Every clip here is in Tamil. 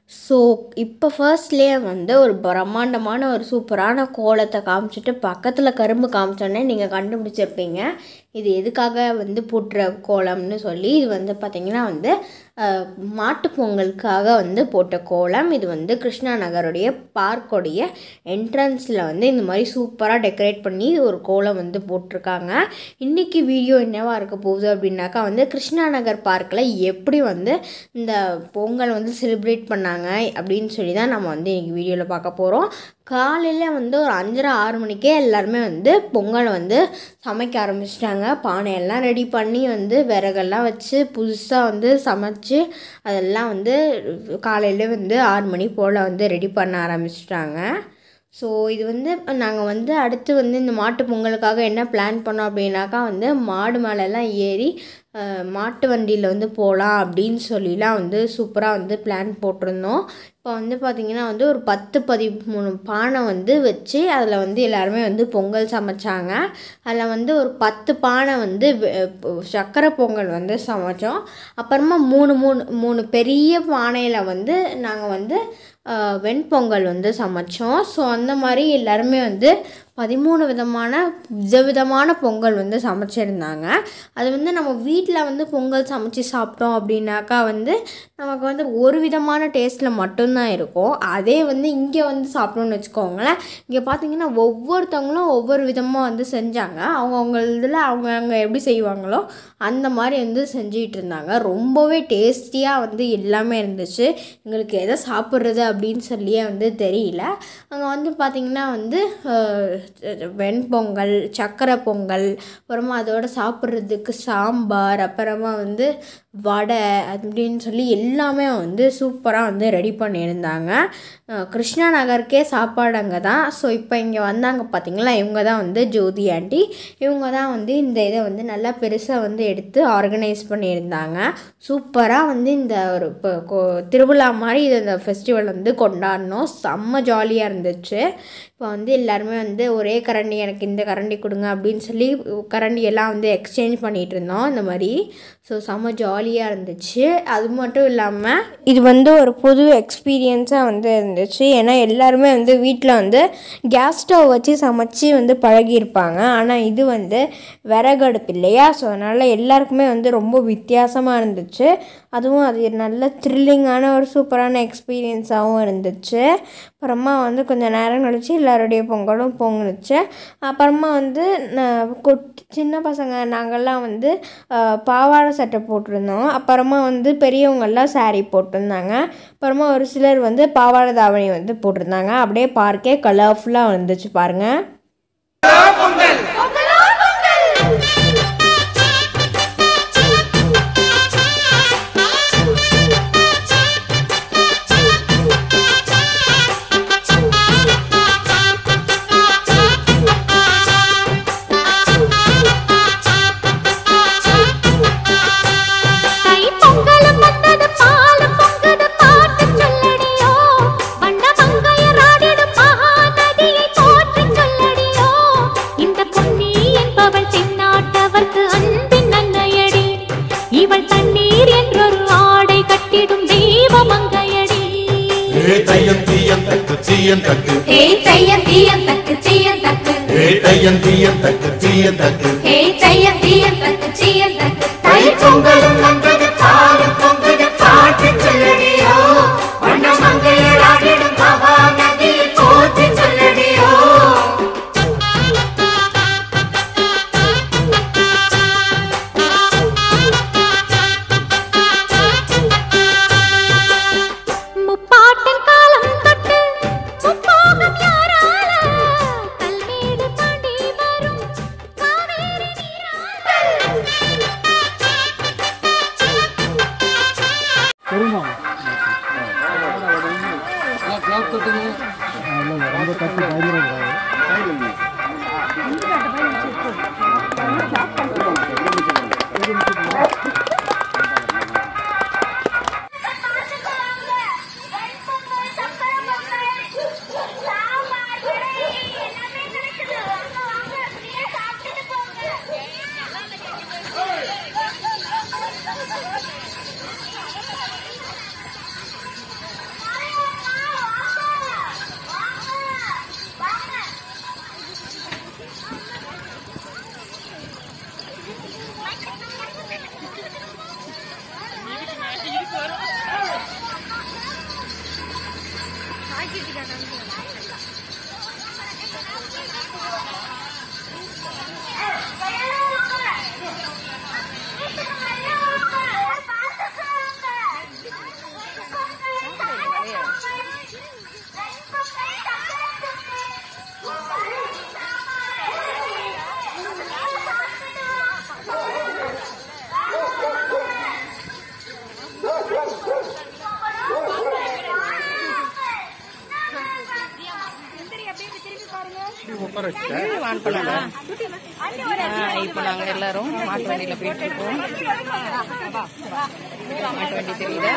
ஸோ இப்போ ஃபர்ஸ்ட்லேயே வந்து ஒரு பிரம்மாண்டமான ஒரு சூப்பரான கோலத்தை காமிச்சிட்டு பக்கத்தில் கரும்பு காமிச்சோன்னே நீங்கள் கண்டுபிடிச்சிருப்பீங்க இது எதுக்காக வந்து போட்டுற கோலம்னு சொல்லி இது வந்து பார்த்திங்கன்னா வந்து அஹ், மாட்டுப் பொங்கலுக்காக வந்து போட்ட கோலம் இது வந்து கிருஷ்ணா நகருடைய பார்க்குடைய என்ட்ரன்ஸில் வந்து இந்த மாதிரி சூப்பராக டெக்கரேட் பண்ணி ஒரு கோலம் வந்து போட்டிருக்காங்க இன்றைக்கி வீடியோ என்னவா இருக்க போகுது அப்படின்னாக்கா வந்து கிருஷ்ணா நகர் பார்க்கில் எப்படி வந்து இந்த பொங்கல் வந்து செலிப்ரேட் பண்ணாங்க அப்படின்னு சொல்லி தான் நம்ம வந்து இன்றைக்கி வீடியோவில் பார்க்க போகிறோம் காலையில் வந்து ஒரு அஞ்சரை ஆறு மணிக்கே எல்லாருமே வந்து பொங்கல் வந்து சமைக்க ஆரம்பிச்சிட்டாங்க பானையெல்லாம் ரெடி பண்ணி வந்து விறகெல்லாம் வச்சு புதுசாக வந்து சமைச்சு அதெல்லாம் வந்து காலையில் வந்து ஆறு மணி போல் வந்து ரெடி பண்ண ஆரம்பிச்சிட்டாங்க ஸோ இது வந்து நாங்கள் வந்து அடுத்து வந்து இந்த மாட்டு பொங்கலுக்காக என்ன பிளான் பண்ணோம் அப்படின்னாக்கா வந்து மாடு மேலெல்லாம் ஏறி அஹ், மாட்டு வண்டியில் வந்து போகலாம் அப்படின்னு சொல்லிலாம் வந்து சூப்பராக வந்து பிளான் போட்டிருந்தோம் இப்போ வந்து பார்த்திங்கன்னா வந்து ஒரு பத்து பதிமூணு பானை வந்து வச்சு அதில் வந்து எல்லாருமே வந்து பொங்கல் சமைச்சாங்க அதில் வந்து ஒரு பத்து பானை வந்து வெ- பொ- சக்கரை பொங்கல் வந்து சமைச்சோம் அப்புறமா மூணு மூணு மூணு பெரிய பானையில் வந்து நாங்கள் வந்து அஹ், வெண்பொங்கல் வந்து சமைச்சோம் ஸோ அந்த மாதிரி எல்லாருமே வந்து பதிமூணு விதமான விதவிதமான பொங்கல் வந்து சமைச்சிருந்தாங்க அது வந்து நம்ம வீட்டில் வந்து பொங்கல் சமைச்சு சாப்பிட்டோம் அப்படின்னாக்கா வந்து நமக்கு வந்து ஒரு விதமான டேஸ்ட்டில் மட்டும்தான் இருக்கும் அதே வந்து இங்கே வந்து சாப்பிட்டோம்னு வச்சுக்கோங்களேன் இங்கே பார்த்தீங்கன்னா ஒவ்வொருத்தவங்களும் ஒவ்வொரு விதமாக வந்து செஞ்சாங்க அவங்கவுங்க இதில் அவங்க அவங்க எப்படி செய்வாங்களோ அந்த மாதிரி வந்து செஞ்சிட்டு இருந்தாங்க ரொம்பவே டேஸ்டியாக வந்து எல்லாமே இருந்துச்சு எங்களுக்கு எதை சாப்பிட்றது அப்படின்னு சொல்லியே வந்து தெரியல அங்கே வந்து பார்த்திங்கன்னா வந்து அஹ், வெண்பொங்கல் சக்கரை பொங்கல் அப்புறமா அதோட சாப்பிட்றதுக்கு சாம்பார் அப்புறமா வந்து வடை அப்படின்னு சொல்லி எல்லாமே வந்து சூப்பராக வந்து ரெடி பண்ணியிருந்தாங்க அஹ், கிருஷ்ணா நகருக்கே சாப்பாடு அங்கே தான் ஸோ இப்போ இங்கே வந்தாங்க பார்த்தீங்களா இவங்க தான் வந்து ஜோதி ஆண்டி இவங்க தான் வந்து இந்த இதை வந்து நல்லா பெருசாக வந்து எடுத்து ஆர்கனைஸ் பண்ணியிருந்தாங்க சூப்பராக வந்து இந்த ஒரு இப்போ கோ- திருவிழா மாதிரி இது இந்த ஃபெஸ்டிவல் வந்து கொண்டாடினோம் செம்ம ஜாலியாக இருந்துச்சு இப்போ வந்து எல்லாருமே வந்து ஒரே கரண்டி எனக்கு இந்த கரண்டி கொடுங்க அப்படின்னு சொல்லி கரண்டி எல்லாம் வந்து எக்ஸ்சேஞ்ச் பண்ணிகிட்டு இருந்தோம் இந்த மாதிரி ஸோ செம்ம ஜாலியாக இருந்துச்சு அது மட்டும் இல்லாமல் இது வந்து ஒரு புது எக்ஸ்பீரியன்ஸாக வந்து இருந்துச்சு ஏன்னா எல்லாருமே வந்து வீட்டில் வந்து கேஸ் ஸ்டவ் வச்சு சமைச்சு வந்து பழகியிருப்பாங்க ஆனால் இது வந்து விறகடுப்பு இல்லையா ஸோ அதனால் எல்லாருக்குமே வந்து ரொம்ப வித்தியாசமாக இருந்துச்சு அதுவும் அது நல்ல த்ரில்லிங்கான ஒரு சூப்பரான எக்ஸ்பீரியன்ஸாகவும் இருந்துச்சு அப்புறமா வந்து கொஞ்சம் நேரம் கழிச்சு எல்லாருடைய பொங்கலும் பொங்குனுச்சு அப்புறமா வந்து ந- குட் சின்ன பசங்க நாங்கள்லாம் வந்து அஹ், பாவாடை சட்டை போட்டிருந்தோம் அப்புறமா வந்து பெரியவங்கெல்லாம் saree போட்டிருந்தாங்க அப்புறமா ஒரு சிலர் வந்து பாவாடை தாவணி வந்து போட்டிருந்தாங்க அப்படியே பார்க்கே கலர்ஃபுல்லாக வந்துச்சு பாருங்கள் தை பொங்கலும் வந்தது பாலும் பொங்குது பாட்டு சொல்லடியோ வண்ண மங்கையராடிடும் மகாநதியை போற்றி சொல்லடியோ இந்த பொன்னி என்பவள் தென்னாட்டவர்க்கு அன்பின் அன்னையடி இவள் தண்ணீர் என்றொரு ஆடை கட்டிடும் தெய்வ மங்கையடி ஏ தையம் தீயம் தக்கு தீயம் தக்கு ஹே தையம் தீயம் தக்கு தீயம் தக்கு ஏ தையம் தீயம் தக்கு தீயம் தக்கு ஹே தையம் தீயம் தக்கு தீயம் தக்கு தை பொங்கலும் வந்தது பாலும் பொங்குது பாட்டு சொல்லடியோ வண்ண மங்கையராடிடும் மகாநதியை போற்றி சொல்லடியோ முப்பாட்டின் காலம் தொட்டு முப்போகம் யாரால கல்மேடு தாண்டி வரும் காவேரி நீரால் இப்போ நாங்க எல்லாரும் மாட்டு வண்டியில போயிட்டு இருக்கோம் மாட்டு வண்டி தெரியுதா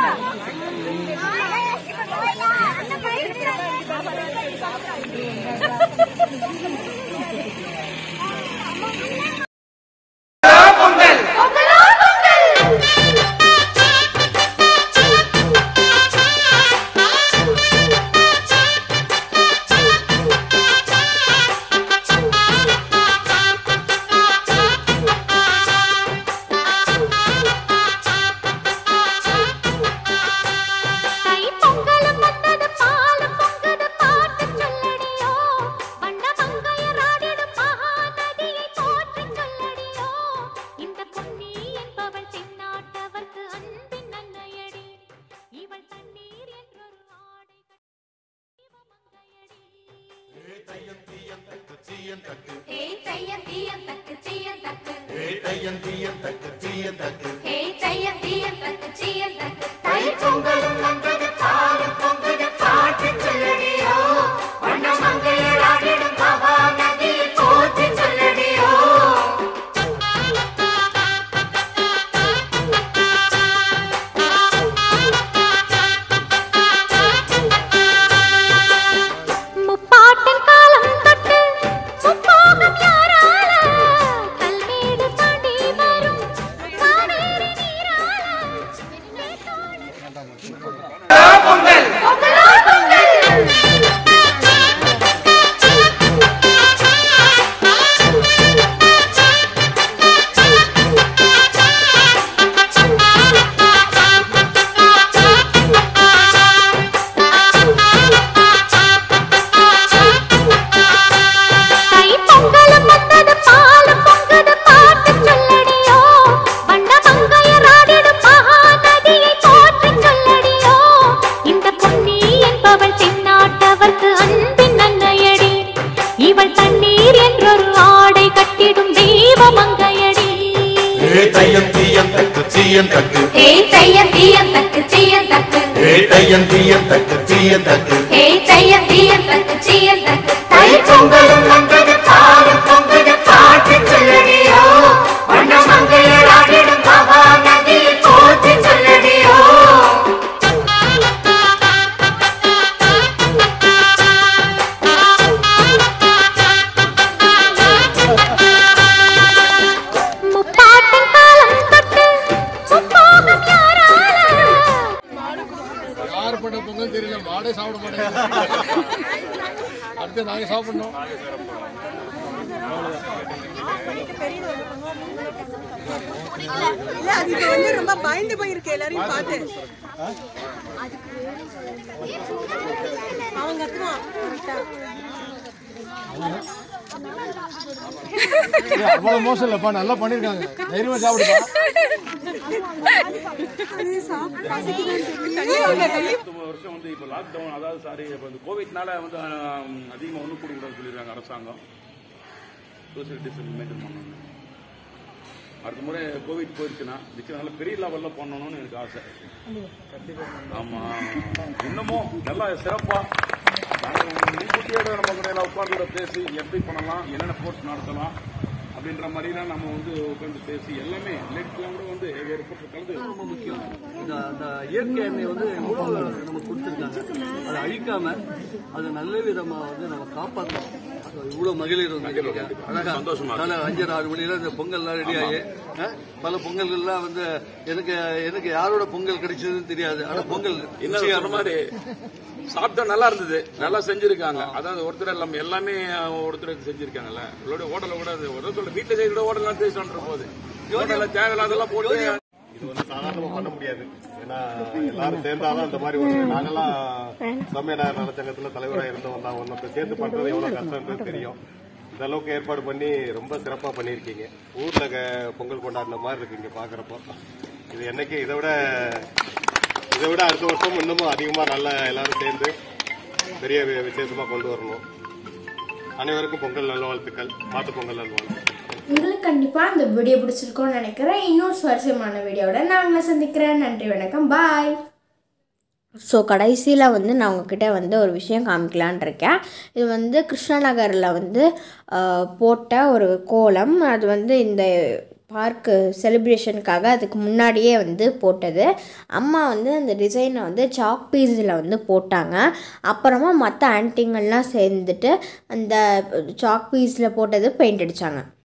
தை பொங்கலும் வந்தது பாலும் பொங்குது பாட்டு சொல்லடியோ வண்ண மங்கையராடிடும் மகாநதியை போற்றி சொல்லடியோ இந்த பொன்னி என்பவள் தென்னாட்டவர்க்கு அன்பின் நன்மையடி இவள் தண்ணீர் என்றொரு ஆடை ஏ தையம் தீயம் தக்கு சீயம் தக்கு ஹே தையம் தீயம் தக்கு சீயம் தக்கு ஏ தையம் தீயம் தக்கு சீயம் தக்கு தை பொங்கலும் வந்தது பாலும் பொங்குது பாட்டு சொல்லடியோ வண்ண மங்கையராடிடும் மகாநதியை போற்றி சொல்லடியோ முப்பாட்டின் காலம் தொட்டு முப்போகம் யாரால கல்மேடு தாண்டி வரும் காவேரி நீரால பொங்கலோ பொங்கல் தை பொங்கலும் வந்தது பாலும் பொங்குது பாட்டு சொல்லடியோ வண்ண மங்கையராடிடும் மகாநதியை போற்றி சொல்லடியோ இந்த பொன்னி என்பவள் தென்னாட்டவர்க்கு அன்பின் நன்மையடி இவள் தண்ணீர் என்றொரு ஆடை கட்டிடும் தெய்வ மங்கையடி ஏ தையம் தீயம் தக்கு சீயம் தக்கு ஹே தையம் தீயம் தக்கு சீயம் தக்கு ஏ தையம் தீயம் தக்கு சீயம் தக்கு ஹே தையம் தீயம் தக்கு சீயம் தக்கு தை பொங்கலும் வந்தது பாலும் பொங்குது பாட்டு சொல்லடியோ வண்ண மங்கையராடிடும் மகாநதியை போற்றி சொல்லடியோ முப்பாட்டின் காலம் தொட்டு முப்போகம் யாரால யார் பண்ண பொங்கல் தெரியல மாடே சாப்பிட மாட்டேங்குது அடுத்து நாங்க சாப்பிடணும் இல்ல அது இப்ப வந்து ரொம்ப பயந்து போயிருக்கு எல்லாரையும் பார்த்து அவன் கத்துவான் ஏய், அவ்வளவு மோசம் இல்லப்பா நல்லா பண்ணிருக்காங்க தைரியமா சாப்பிடுப்பா அது சாப்பிட்டு பசிக்குதுன்னு சொல்லி தள்ளி வாங்க, தள்ளி பத்தொன்பது வருஷம் வந்து இப்போ லாக்டவுன் அதாவது சாரி இப்போ இந்த கோவிட்னால வந்து அதிகமாக ஒன்றும் கூடக்கூடாதுன்னு சொல்லியிருக்காங்க அரசாங்கம் சோசியல் டிஸ்டன்ஸ் மெயின்டைன் பண்ணணும் அடுத்த முறை கோவிட் போயிடுச்சுன்னா நிச்சயம் நல்ல பெரிய லெவலில் பண்ணணும்னு எனக்கு ஆசை ஆமாம் இன்னமும் நல்லா சிறப்பாக முன்கூட்டியோட நம்ம கூட எல்லாம் உட்காந்து கூட பேசி எப்படி பண்ணலாம் என்னென்ன கோர்ஸ் நடத்தலாம் அப்படின்ற மாதிரிலாம் நம்ம வந்து உட்காந்து பேசி எல்லாமே லேடிஸ்லாம் கூட வந்து ஒரு கோர்ஸ் கலந்து ரொம்ப முக்கியம் இந்த அந்த இயற்கை எண்ணெய் வந்து எவ்வளவு நமக்கு கொடுத்துருக்காங்க அதை அழிக்காம அதை நல்ல விதமா வந்து நம்ம காப்பாற்றணும் அது இவ்வளவு மகளிர் வந்து இன்னைக்கு அழகா சந்தோஷமா காலை அஞ்சரை ஆறு மணில இந்த பொங்கல்லாம் ரெடி ஆகி ஆ, பல பொங்கல்கள்லாம் வந்து எனக்கு எனக்கு யாரோட பொங்கல் கிடைச்சதுன்னு தெரியாது ஆனா பொங்கல் என்ன சொன்ன மாதிரி சாப்பிட்டா நல்லா இருந்தது நல்லா செஞ்சிருக்காங்க அதாவது ஒருத்தர் எல்லாம் எல்லாமே ஒருத்தர் செஞ்சிருக்காங்கல்ல உங்களோட ஹோட்டல கூட அது ஒரு சொல்ல வீட்டுல செய்யற ஹோட்டல்லாம் டேஸ்ட் பண்ற போது ஹோட்டல்ல தேவையில்லாதெல்லாம் போட்டு இது வந்து சாதாரணமா பண்ண முடியாது ஏன்னா எல்லாரும் சேர்ந்தாதான் இந்த மாதிரி ஒரு நாங்கெல்லாம் சமயநகர் நலச்சங்கத்துல தலைவராக இருந்தவங்க தான் ஒன்று சேர்ந்து பண்றது எவ்வளவு கஷ்டம்ன்றது தெரியும் இந்த அளவுக்கு ஏற்பாடு பண்ணி ரொம்ப சிறப்பா பண்ணியிருக்கீங்க ஊர்ல க- பொங்கல் கொண்டாடின மாதிரி இருக்கு இங்க பாக்குறப்போ இது என்னைக்கு இதை விட இதை விட அடுத்த வருஷம் இன்னமும் அதிகமா நல்லா எல்லாரும் சேர்ந்து பெரிய வி- விசேஷமா கொண்டு வரணும் அனைவருக்கும் பொங்கல் நல்வாழ்த்துக்கள் மாட்டு பொங்கல் நல்வாழ்த்துக்கள் உங்களுக்கு கண்டிப்பாக இந்த வீடியோ பிடிச்சிருக்கோன்னு நினைக்கிறேன் இன்னொரு சுவாரஸ்யமான வீடியோட நான் உங்களை சந்திக்கிறேன் நன்றி வணக்கம் பாய் ஸோ கடைசியில் வந்து நான் உங்ககிட்ட வந்து ஒரு விஷயம் காமிக்கலான் இருக்கேன் இது வந்து கிருஷ்ணநகரில் வந்து ஆஹ், போட்ட ஒரு கோலம் அது வந்து இந்த பார்க்கு செலிப்ரேஷனுக்காக அதுக்கு முன்னாடியே வந்து போட்டது அம்மா வந்து அந்த டிசைனை வந்து சாக் பீஸில் வந்து போட்டாங்க அப்புறமா மற்ற ஆன்ட்டிங்கெல்லாம் சேர்ந்துட்டு அந்த சாக் பீஸில் போட்டது பெயிண்ட் அடித்தாங்க